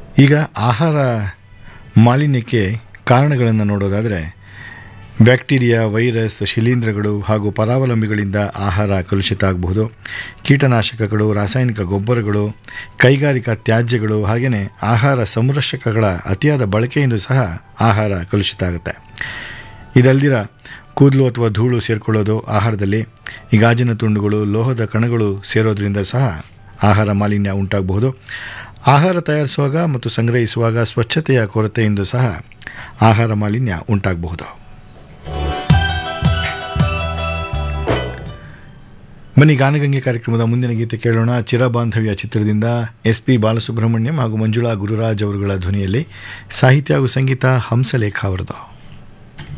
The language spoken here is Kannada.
ಈಗ ಆಹಾರ ಮಾಲಿನ್ಯಕ್ಕೆ ಕಾರಣಗಳನ್ನು ನೋಡೋದಾದರೆ ಬ್ಯಾಕ್ಟೀರಿಯಾ ವೈರಸ್ ಶಿಲೀಂಧ್ರಗಳು ಹಾಗೂ ಪರಾವಲಂಬಿಗಳಿಂದ ಆಹಾರ ಕಲುಷಿತ ಆಗಬಹುದು ಕೀಟನಾಶಕಗಳು ರಾಸಾಯನಿಕ ಗೊಬ್ಬರಗಳು ಕೈಗಾರಿಕಾ ತ್ಯಾಜ್ಯಗಳು ಹಾಗೆಯೇ ಆಹಾರ ಸಂರಕ್ಷಕಗಳ ಅತಿಯಾದ ಬಳಕೆಯಿಂದ ಸಹ ಆಹಾರ ಕಲುಷಿತ ಆಗುತ್ತೆ ಇದಲ್ದಿರ ಕೂದಲು ಅಥವಾ ಧೂಳು ಸೇರಿಕೊಳ್ಳೋದು ಆಹಾರದಲ್ಲಿ ಈ ಗಾಜಿನ ತುಂಡುಗಳು ಲೋಹದ ಕಣಗಳು ಸೇರೋದ್ರಿಂದ ಸಹ ಆಹಾರ ಮಾಲಿನ್ಯ ಉಂಟಾಗಬಹುದು ಆಹಾರ ತಯಾರಿಸುವಾಗ ಮತ್ತು ಸಂಗ್ರಹಿಸುವಾಗ ಸ್ವಚ್ಛತೆಯ ಕೊರತೆಯಿಂದ ಸಹ ಆಹಾರ ಮಾಲಿನ್ಯ ಉಂಟಾಗಬಹುದು ಬನ್ನಿ ಗಾನಗಂಗೆ ಕಾರ್ಯಕ್ರಮದ ಮುಂದಿನ ಗೀತೆ ಕೇಳೋಣ ಚಿರಬಾಂಧವ್ಯ ಚಿತ್ರದಿಂದ ಎಸ್ ಪಿ ಬಾಲಸುಬ್ರಹ್ಮಣ್ಯಂ ಹಾಗೂ ಮಂಜುಳಾ ಗುರುರಾಜ್ ಅವರುಗಳ ಧ್ವನಿಯಲ್ಲಿ ಸಾಹಿತ್ಯ ಹಾಗೂ ಸಂಗೀತ ಹಂಸಲೇಖ ಅವರದು